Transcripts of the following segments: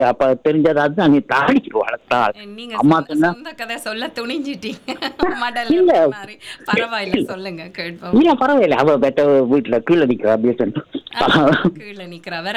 அப்ப தெரிஞ்சதாவது தான் நீ தாடிச்சிருவாள் தாள் நீங்க அம்மா சொந்த- சொன்னா சொந்த கதை சொல்ல துணிஞ்சிட்டீங்க மடல் இல்ல. மாதிரி. பரவாயில்ல சொல்லுங்க கேட்போம் இல்ல பரவாயில்ல அவ பெட்ட வீட்டுல கீழே நிக்கிறா பேசன் கீழே நிக்கிறா வேற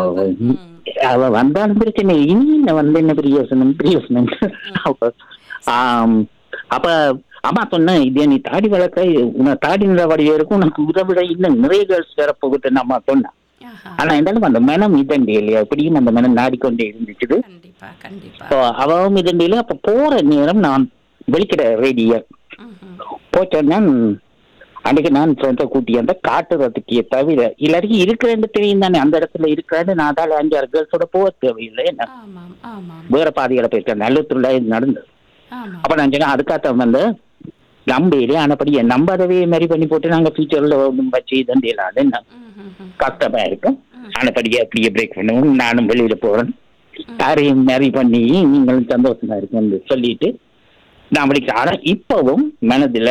அவ வந்தாலும் பிரச்சனை இனி என்ன வந்து என்ன பிரியோசனம் பிரியோசனம் அப்ப ஆம், அப்ப அம்மா சொன்ன இதே நீ தாடி வளர்க்க உன தாடி நிறவடியா இருக்கும் உனக்கு உதவிட இன்னும் நிறைய கேர்ள்ஸ் வேற போகுதுன்னு அம்மா சொன்னா ஆனா இருந்தாலும் அந்த மனம் இதண்டி இல்லையா எப்படியும் அந்த மனம் நாடிக்கொண்டே இருந்துச்சு கண்டிப்பா கண்டிப்பா So, அவவும் இதண்டியில அப்ப போற நேரம் நான் வெளிக்கிட ரெடியா ம்ஹும். போச்சோன்னா அன்னைக்கு நான் சொந்த கூட்டி அந்த காட்டுறதுக்கே தவிர இல்லாட்டி இருக்கிறேன்னு தெரியும் தானே அந்த இடத்துல இருக்கிறேன்னு நான் அதால அஞ்சாறு கேர்ள்ஸோட போக தேவையில்லை என்ன ஆமாம் ஆமாம் வேற பாதைகளை போயிருக்கேன் நல்லூத்துல இது நடந்தது ஆமாம் அப்ப நான் சொன்னேன் அதுக்காக வந்து நம்பையிலே ஆனப்படி நம்பாதவே மாதிரி பண்ணி போட்டு நாங்க ஃபியூச்சர்ல ஒன்றும் வச்சு இதண்டி இல்லாத என்ன ம்ஹும். கஷ்டமா இருக்கும் ஆனப்படியே அப்படியே பிரேக் பண்ணுவோம் நானும் வெளியில போறேன் யாரையும் மேரி பண்ணி நீங்களும் சந்தோஷமா இருக்கும்னு சொல்லிட்டு நான் விളിக்க ஆனா இப்பவும் மனதுல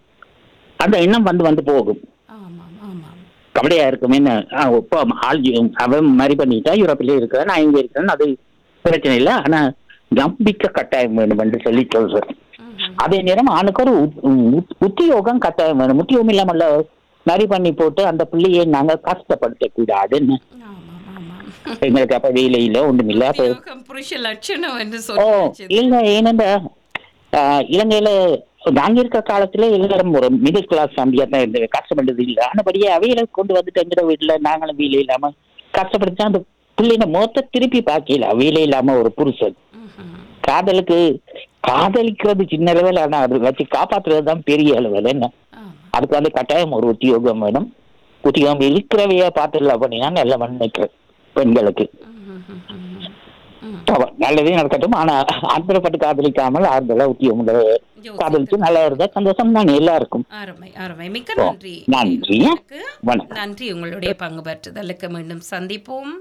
அந்த எண்ணம் வந்து வந்து போகும் ஆமாம் ஆமாம் கவலையா இருக்கும் என்ன ஆ, இப்போ ஆள் அவன் மாதிரி பண்ணிட்டா யூரோப்பிலே இருக்கிறேன் நான் இங்க இருக்கிறேன் அது பிரச்சனை இல்லை ஆனா நம்பிக்கை கட்டாயம் வேணும் என்று சொல்லி சொல்றேன் ம்ஹும். அதே நேரம் ஆணுக்கு ஒரு உத்- உத்- உத்தியோகம் கட்டாயம் வேணும் உத்தியோகம் இல்லாமல்ல நரி பண்ணி போட்டு அந்த பிள்ளையை நாங்க கஷ்டப்படுத்த கூடாதுன்னு ஆமாம் ஆமாம் எங்களுக்கு அப்ப வேலை இல்லை ஒண்ணும் இல்லை அப்ப உத்தியோகம் புருஷ லட்சணம் என்று ஓ சொல்லி இல்ல ஏனென்ற இலங்கையில நாங்க இருக்க காலத்துல எல்லாரும் ஒரு மிடில் கிளாஸ் ஃபேமிலியா தான் இருந்தது கஷ்டப்பட்டது இல்லை ஆனபடியே அவையில கொண்டு வந்துட்டு எங்கிட்ட வீட்டுல நாங்களும் வேலை இல்லாம கஷ்டப்படுத்தா அந்த பிள்ளைங்க மொத்த திருப்பி பார்க்கல வேலை இல்லாம ஒரு புருஷன் காதலுக்கு காதலிக்கிறது சின்ன லெவல் ஆனா அது வச்சு காப்பாத்துறது தான் பெரிய லெவல் என்ன ஆமாம் அதுக்கு வந்து கட்டாயம் ஒரு உத்தியோகம் வேணும் உத்தியோகம் இருக்கிறவையா பார்த்துடலாம் அப்படின்னா நல்ல நினைக்கிறேன் பெண்களுக்கு ம்ஹும். ம். அவ நல்லதே நடக்கட்டும் ஆனா ஆத்திரப்பட்டு காதலிக்காமல் ஆறுதலா உத்தியோகம் காதலிச்சு நல்லா இருந்தா சந்தோஷம் தான் எல்லாருக்கும் அருமை அருமை மிக்க ஓ, நன்றி நன்றி. உங்களுக்கு வணக்கம். நன்றி உங்களுடைய பங்கு பெற்றுதலுக்கு மீண்டும் சந்திப்போம்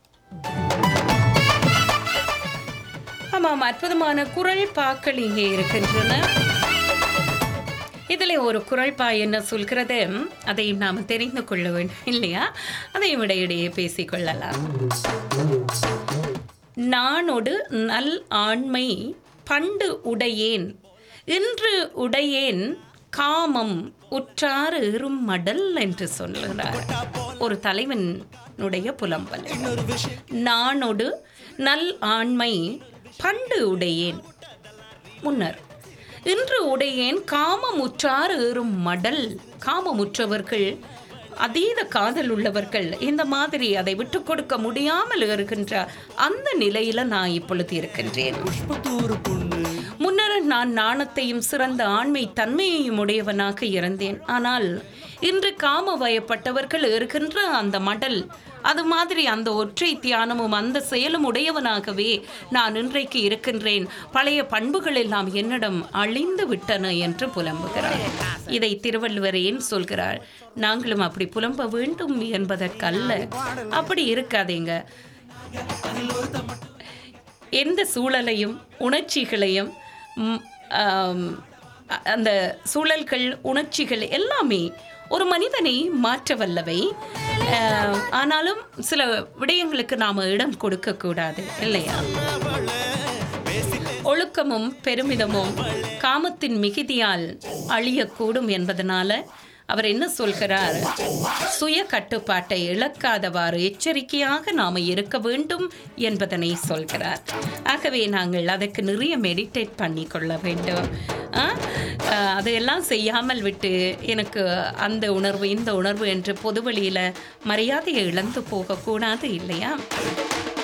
ஆமாம் அற்புதமான குரல் பாக்கள் இங்கே இருக்கின்றன இதில் ஒரு குரல் பா என்ன சொல்கிறது அதையும் நாம் தெரிந்து கொள்ள வேண்டும் இல்லையா அதையும் இடையிடையே பேசிக்கொள்ளலாம் நானொடு நல் ஆண்மை பண்டு உடையேன் இன்று உடையேன் காமம் உற்றார் இரும் மடல் என்று சொல்லுகிறார் ஒரு தலைவனுடைய புலம்பல் நானொடு நல் ஆண்மை பண்டு உடையேன் முன்னர் இன்று உடையேன் காமமுற்றார் ஏறும் மடல் காமமுற்றவர்கள் அதீத காதல் உள்ளவர்கள் இந்த மாதிரி அதை விட்டு கொடுக்க முடியாமல் இருக்கின்ற அந்த நிலையில நான் இப்பொழுது இருக்கின்றேன் முன்னர் நான் நாணத்தையும் சிறந்த ஆண்மை தன்மையையும் உடையவனாக இருந்தேன் ஆனால் இன்று காம வயப்பட்டவர்கள் இருக்கின்ற அந்த மடல் அது மாதிரி அந்த ஒற்றை தியானமும் அந்த செயலும் உடையவனாகவே நான் இன்றைக்கு இருக்கின்றேன் பழைய பண்புகள் எல்லாம் என்னிடம் அழிந்து விட்டன என்று புலம்புகிறார் இதை திருவள்ளுவர் ஏன் சொல்கிறார் நாங்களும் அப்படி புலம்ப வேண்டும் என்பதற்கல்ல அப்படி இருக்காதீங்க எந்த சூழலையும் உணர்ச்சிகளையும் ம், ஆம், அ- அந்த சூழல்கள் உணர்ச்சிகள் எல்லாமே ஒரு மனிதனை மாற்ற வல்லவை ஆம், ஆனாலும் சில விடயங்களுக்கு நாம் இடம் கொடுக்கக்கூடாது இல்லையா ஒழுக்கமும் பெருமிதமும் காமத்தின் மிகுதியால் அழியக்கூடும் என்பதனால அவர் என்ன சொல்கிறார் சுய கட்டுப்பாட்டை இழக்காதவாறு எச்சரிக்கையாக நாம் இருக்க வேண்டும் என்பதனை சொல்கிறார் ஆகவே நாங்கள் அதற்கு நிறைய மெடிடேட் பண்ணி கொள்ள வேண்டும் ஆ? ஆ, அதையெல்லாம் செய்யாமல் விட்டு எனக்கு அந்த உணர்வு இந்த உணர்வு என்று பொதுவெளியில் மரியாதையை இழந்து போகக்கூடாது இல்லையா